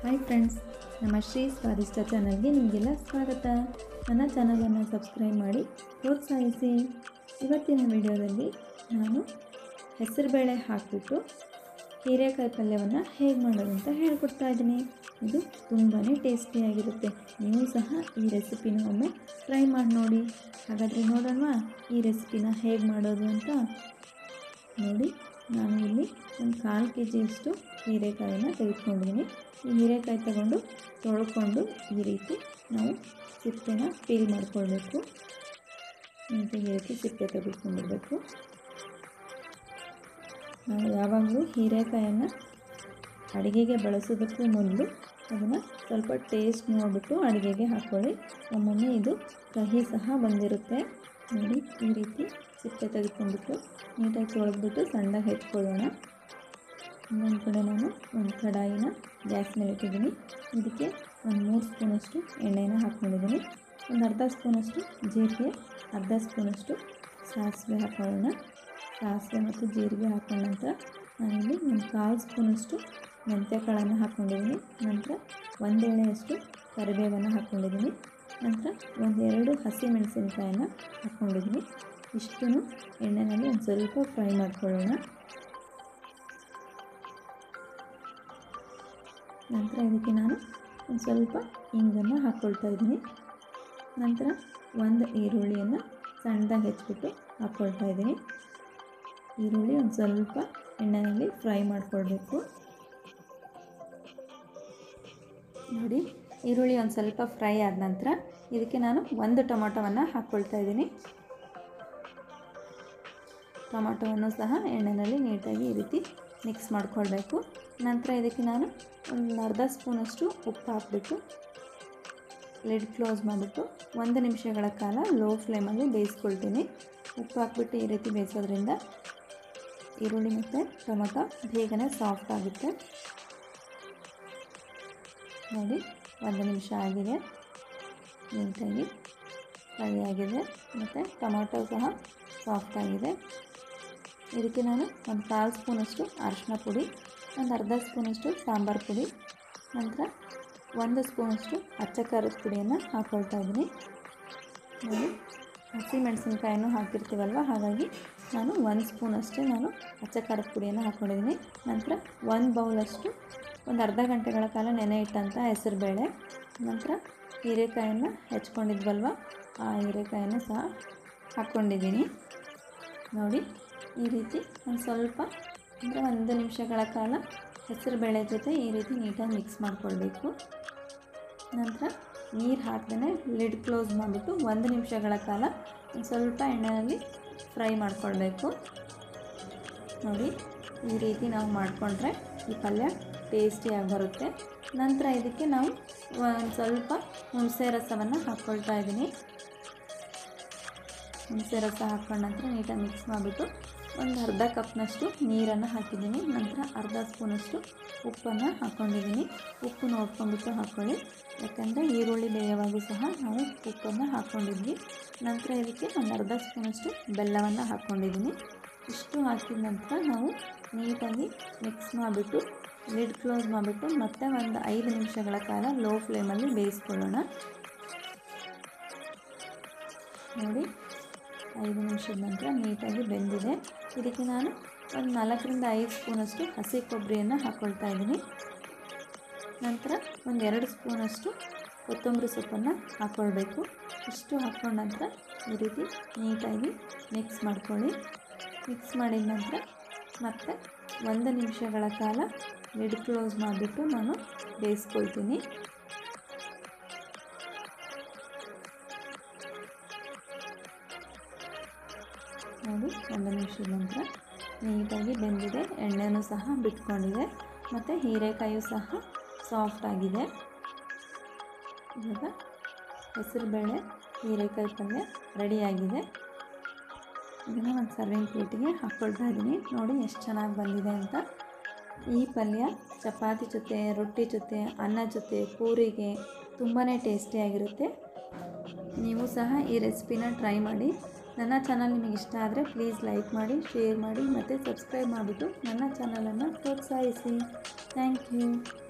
hi friends ನಮ್ಮ ಶ್ರೀ ಸ್ವಾದಿಷ್ಟ ಚಾನಲ್ಗೆ ನಿಮಗೆಲ್ಲ ಸ್ವಾಗತ ನನ್ನ ಚಾನಲನ್ನು ಸಬ್ಸ್ಕ್ರೈಬ್ ಮಾಡಿ ಪ್ರೋತ್ಸಾಹಿಸಿ ಇವತ್ತಿನ ವಿಡಿಯೋದಲ್ಲಿ ನಾನು ಹೆಸರುಬೇಳೆ ಹಾಕಿಬಿಟ್ಟು ಹೀರೆಕಾಯಿ ಪಲ್ಯವನ್ನು ಹೇಗೆ ಮಾಡೋದು ಅಂತ ಹೇಳ್ಕೊಡ್ತಾ ಇದ್ದೀನಿ ಇದು ತುಂಬಾ ಟೇಸ್ಟಿಯಾಗಿರುತ್ತೆ ನೀವು ಸಹ ಈ ರೆಸಿಪಿನ ಒಮ್ಮೆ ಟ್ರೈ ಮಾಡಿ ನೋಡಿ ಹಾಗಾದರೆ ನೋಡೋಣ ಈ ರೆಸಿಪಿನ ಹೇಗೆ ಮಾಡೋದು ಅಂತ ನೋಡಿ ನಾನು ಇಲ್ಲಿ ಒಂದು ಕಾಲು ಕೆ ಜಿಯಷ್ಟು ಹೀರೆಕಾಯಿನ ತೆಗೆದುಕೊಂಡಿದ್ದೀನಿ ಈ ಹೀರೆಕಾಯಿ ತಗೊಂಡು ತೊಳ್ಕೊಂಡು ಈ ರೀತಿ ನಾವು ಸಿಪ್ಪೆನ ಪೀಲ್ ಮಾಡ್ಕೊಳ್ಬೇಕು ನೀಟಾಗಿ ಈ ರೀತಿ ಸಿಪ್ಪೆ ತೆಗೆದುಕೊಂಡಿರಬೇಕು ನಾವು ಯಾವಾಗಲೂ ಹೀರೆಕಾಯನ್ನು ಅಡುಗೆಗೆ ಬಳಸೋದಕ್ಕೂ ಮೊದಲು ಅದನ್ನು ಸ್ವಲ್ಪ ಟೇಸ್ಟ್ ನೋಡಿಬಿಟ್ಟು ಅಡುಗೆಗೆ ಹಾಕ್ಕೊಳ್ಳಿ ಒಮ್ಮೊಮ್ಮೆ ಇದು ಕಹಿ ಸಹ ಬಂದಿರುತ್ತೆ ನೋಡಿ ಈ ರೀತಿ ಸಿಪ್ಪೆ ತೆಗೆದುಕೊಂಡ್ಬಿಟ್ಟು ನೀಟಾಗಿ ತೊಳೆದ್ಬಿಟ್ಟು ಸಣ್ಣಗೆ ಹೆಚ್ಕೊಳ್ಳೋಣ ಇನ್ನೊಂದು ಕಡೆ ನಾನು ಒಂದು ಕಡಾಯಿನ ಗ್ಯಾಸ್ ಮೇಲೆ ಇಟ್ಟಿದ್ದೀನಿ ಇದಕ್ಕೆ ಒಂದು ಮೂರು ಸ್ಪೂನಷ್ಟು ಎಣ್ಣೆನ ಹಾಕ್ಕೊಂಡಿದ್ದೀನಿ ಒಂದು ಅರ್ಧ ಸ್ಪೂನಷ್ಟು ಜೀರಿಗೆ ಅರ್ಧ ಸ್ಪೂನಷ್ಟು ಸಾಸಿವೆ ಹಾಕೊಳ್ಳೋಣ ಸಾಸಿವೆ ಮತ್ತು ಜೀರಿಗೆ ಹಾಕೊಂಡ ನಂತರ ನಾನಿಲ್ಲಿ ಒಂದು ಕಾಲು ಸ್ಪೂನಷ್ಟು ಮೆಂತ್ಯ ಕಾಳನ್ನು ಹಾಕ್ಕೊಂಡಿದ್ದೀನಿ ನಂತರ ಒಂದು ಎಳೆಯಷ್ಟು ಕರಿಬೇವನ್ನು ಹಾಕ್ಕೊಂಡಿದ್ದೀನಿ ನಂತರ ಒಂದೆರಡು ಹಸಿ ಮೆಣಸಿನ್ಕಾಯನ್ನು ಹಾಕ್ಕೊಂಡಿದ್ದೀನಿ ಇಷ್ಟೂ ಎಣ್ಣೆಯಲ್ಲಿ ಒಂದು ಸ್ವಲ್ಪ ಫ್ರೈ ಮಾಡ್ಕೊಳ್ಳೋಣ ನಂತರ ಇದಕ್ಕೆ ನಾನು ಒಂದು ಸ್ವಲ್ಪ ಹಿಂಗನ್ನು ಹಾಕ್ಕೊಳ್ತಾ ಇದ್ದೀನಿ ನಂತರ ಒಂದು ಈರುಳ್ಳಿಯನ್ನು ಸಣ್ಣದಾಗಿ ಹೆಚ್ಚಿಬಿಟ್ಟು ಹಾಕ್ಕೊಳ್ತಾ ಇದ್ದೀನಿ ಈರುಳ್ಳಿ ಒಂದು ಸ್ವಲ್ಪ ಎಣ್ಣೆಯಲ್ಲಿ ಫ್ರೈ ಮಾಡಿಕೊಳ್ಬೇಕು ನೋಡಿ ಈರುಳ್ಳಿ ಒಂದು ಸ್ವಲ್ಪ ಫ್ರೈ ಆದ ನಂತರ ಇದಕ್ಕೆ ನಾನು ಒಂದು ಟೊಮೊಟೊವನ್ನು ಹಾಕ್ಕೊಳ್ತಾ ಇದ್ದೀನಿ ಟೊಮೊಟೊವನ್ನು ಸಹ ಎಣ್ಣೆಯಲ್ಲಿ ನೀಟಾಗಿ ಈ ರೀತಿ ಮಿಕ್ಸ್ ಮಾಡ್ಕೊಳ್ಬೇಕು ನಂತರ ಇದಕ್ಕೆ ನಾನು ಒಂದು ಅರ್ಧ ಸ್ಪೂನಷ್ಟು ಉಪ್ಪು ಹಾಕ್ಬಿಟ್ಟು ಲಿಡ್ ಕ್ಲೋಸ್ ಮಾಡಿಬಿಟ್ಟು ಒಂದು ನಿಮಿಷಗಳ ಕಾಲ ಲೋ ಫ್ಲೇಮಲ್ಲಿ ಬೇಯಿಸ್ಕೊಳ್ತೀನಿ ಉಪ್ಪು ಹಾಕ್ಬಿಟ್ಟು ಈ ರೀತಿ ಬೇಯಿಸೋದ್ರಿಂದ ಈರುಳ್ಳಿ ಮತ್ತು ಟೊಮೊಟೊ ಬೇಗನೆ ಸಾಫ್ಟ್ ಆಗುತ್ತೆ ನೋಡಿ ಒಂದು ನಿಮಿಷ ಆಗಿದೆ ನೀಟಾಗಿ ಫ್ರೈ ಆಗಿದೆ ಮತ್ತು ಟೊಮೊಟೊ ಸಹ ಸಾಫ್ಟ್ ಆಗಿದೆ ಇದಕ್ಕೆ ನಾನು ಒಂದು ಕಾಲು ಸ್ಪೂನಷ್ಟು ಅರಿಶಿನ ಪುಡಿ ಒಂದು ಅರ್ಧ ಸ್ಪೂನಷ್ಟು ಸಾಂಬಾರು ಪುಡಿ ನಂತರ ಒಂದು ಸ್ಪೂನಷ್ಟು ಅಚ್ಚ ಖಾರದ ಪುಡಿಯನ್ನು ಹಾಕ್ಕೊಳ್ತಾ ಇದ್ದೀನಿ ನೋಡಿ ಹಸಿ ಮೆಣಸಿನ್ಕಾಯನ್ನು ಹಾಕಿರ್ತೀವಲ್ವ ಹಾಗಾಗಿ ನಾನು ಒಂದು ಸ್ಪೂನಷ್ಟೇ ನಾನು ಅಚ್ಚ ಖಾರದ ಪುಡಿಯನ್ನು ಹಾಕ್ಕೊಂಡಿದ್ದೀನಿ ನಂತರ ಒಂದು ಬೌಲಷ್ಟು ಒಂದು ಅರ್ಧ ಗಂಟೆಗಳ ಕಾಲ ನೆನೆ ಇಟ್ಟಂಥ ಹೆಸರುಬೇಳೆ ನಂತರ ಹೀರೆಕಾಯನ್ನು ಹೆಚ್ಕೊಂಡಿದ್ವಲ್ವ ಆ ಹೀರೆಕಾಯನ್ನು ಸಹ ಹಾಕ್ಕೊಂಡಿದ್ದೀನಿ ನೋಡಿ ಈ ರೀತಿ ಒಂದು ಸ್ವಲ್ಪ ಅಂದರೆ ಒಂದು ನಿಮಿಷಗಳ ಕಾಲ ಹೆಸರುಬೇಳೆ ಜೊತೆ ಈ ರೀತಿ ನೀಟಾಗಿ ಮಿಕ್ಸ್ ಮಾಡಿಕೊಳ್ಬೇಕು ನಂತರ ನೀರು ಹಾಕ್ದೇ ಲಿಡ್ ಕ್ಲೋಸ್ ಮಾಡಿಬಿಟ್ಟು ಒಂದು ನಿಮಿಷಗಳ ಕಾಲ ಒಂದು ಸ್ವಲ್ಪ ಎಣ್ಣೆಯಲ್ಲಿ ಫ್ರೈ ಮಾಡಿಕೊಳ್ಬೇಕು ನೋಡಿ ಈ ರೀತಿ ನಾವು ಮಾಡಿಕೊಂಡ್ರೆ ಈ ಪಲ್ಯ ಟೇಸ್ಟಿಯಾಗಿ ಬರುತ್ತೆ ನಂತರ ಇದಕ್ಕೆ ನಾವು ಒಂದು ಸ್ವಲ್ಪ ಹುಣಸೆ ರಸವನ್ನು ಹಾಕ್ಕೊಳ್ತಾ ಇದ್ದೀನಿ ಹುಣಸೆ ರಸ ಹಾಕ್ಕೊಂಡ ನಂತರ ನೀಟಾಗಿ ಮಿಕ್ಸ್ ಮಾಡಿಬಿಟ್ಟು ಒಂದು ಅರ್ಧ ಕಪ್ನಷ್ಟು ನೀರನ್ನು ಹಾಕಿದ್ದೀನಿ ನಂತರ ಅರ್ಧ ಸ್ಪೂನಷ್ಟು ಉಪ್ಪನ್ನು ಹಾಕ್ಕೊಂಡಿದ್ದೀನಿ ಉಪ್ಪು ನೋಡ್ಕೊಂಡ್ಬಿಟ್ಟು ಹಾಕ್ಕೊಳ್ಳಿ ಯಾಕಂದರೆ ಈರುಳ್ಳಿ ಬೇಯವಾಗೂ ಸಹ ನಾವು ಉಪ್ಪನ್ನು ಹಾಕ್ಕೊಂಡಿದ್ವಿ ನಂತರ ಇದಕ್ಕೆ ಒಂದು ಅರ್ಧ ಸ್ಪೂನಷ್ಟು ಬೆಲ್ಲವನ್ನು ಹಾಕ್ಕೊಂಡಿದ್ದೀನಿ ಇಷ್ಟು ಹಾಕಿದ ನಂತರ ನಾವು ನೀಟಾಗಿ ಮಿಕ್ಸ್ ಮಾಡಿಬಿಟ್ಟು ಲಿಡ್ ಕ್ಲೋಸ್ ಮಾಡಿಬಿಟ್ಟು ಮತ್ತೆ ಒಂದು ಐದು ನಿಮಿಷಗಳ ಕಾಲ ಲೋ ಫ್ಲೇಮಲ್ಲಿ ಬೇಯಿಸ್ಕೊಳ್ಳೋಣ ನೋಡಿ ಐದು ನಿಮಿಷದ ನಂತರ ನೀಟಾಗಿ ಬೆಂದಿದೆ ಇದಕ್ಕೆ ನಾನು ಒಂದು ನಾಲ್ಕರಿಂದ ಐದು ಸ್ಪೂನಷ್ಟು ಹಸಿ ಕೊಬ್ಬರಿಯನ್ನು ಹಾಕ್ಕೊಳ್ತಾ ಇದ್ದೀನಿ ನಂತರ ಒಂದು ಎರಡು ಸ್ಪೂನಷ್ಟು ಕೊತ್ತಂಬರಿ ಸೊಪ್ಪನ್ನು ಹಾಕ್ಕೊಳ್ಬೇಕು ಇಷ್ಟು ಹಾಕ್ಕೊಂಡ ನಂತರ ಈ ರೀತಿ ನೀಟಾಗಿ ಮಿಕ್ಸ್ ಮಾಡ್ಕೊಳ್ಳಿ ಮಿಕ್ಸ್ ಮಾಡಿದ ನಂತರ ಮತ್ತೆ ಒಂದು ನಿಮಿಷಗಳ ಕಾಲ ಲಿಡ್ ಕ್ಲೋಸ್ ಮಾಡಿಬಿಟ್ಟು ನಾನು ಬೇಯಿಸ್ಕೊಳ್ತೀನಿ ನೋಡಿ ಒಂದು ನಿಮಿಷದ ನಂತರ ನೀಟಾಗಿ ಬೆಂದಿದೆ ಎಣ್ಣೆನೂ ಸಹ ಬಿಟ್ಕೊಂಡಿದೆ ಮತ್ತು ಹೀರೆಕಾಯಿಯು ಸಹ ಸಾಫ್ಟ್ ಆಗಿದೆ ಇವಾಗ ಹೆಸರುಬೇಳೆ ಹೀರೆಕಾಯಿ ಪಲ್ಯ ರೆಡಿಯಾಗಿದೆ ಇದನ್ನು ಒಂದು ಸರ್ವಿಂಗ್ ಪ್ಲೇಟಿಗೆ ಹಾಕ್ಕೊಳ್ತಾ ಇದ್ದೀನಿ ನೋಡಿ ಎಷ್ಟು ಚೆನ್ನಾಗಿ ಬಂದಿದೆ ಅಂತ ಈ ಪಲ್ಯ ಚಪಾತಿ ಜೊತೆ ರೊಟ್ಟಿ ಜೊತೆ ಅನ್ನ ಜೊತೆ ಪೂರಿಗೆ ತುಂಬಾ ಟೇಸ್ಟಿಯಾಗಿರುತ್ತೆ ನೀವು ಸಹ ಈ ರೆಸಿಪಿನ ಟ್ರೈ ಮಾಡಿ ನನ್ನ ಚಾನಲ್ ನಿಮಗೆ ಇಷ್ಟ ಆದರೆ ಪ್ಲೀಸ್ ಲೈಕ್ ಮಾಡಿ ಶೇರ್ ಮಾಡಿ ಮತ್ತು ಸಬ್ಸ್ಕ್ರೈಬ್ ಮಾಡಿಬಿಟ್ಟು ನನ್ನ ಚಾನಲನ್ನು ಪ್ರೋತ್ಸಾಹಿಸಿ ಥ್ಯಾಂಕ್ ಯು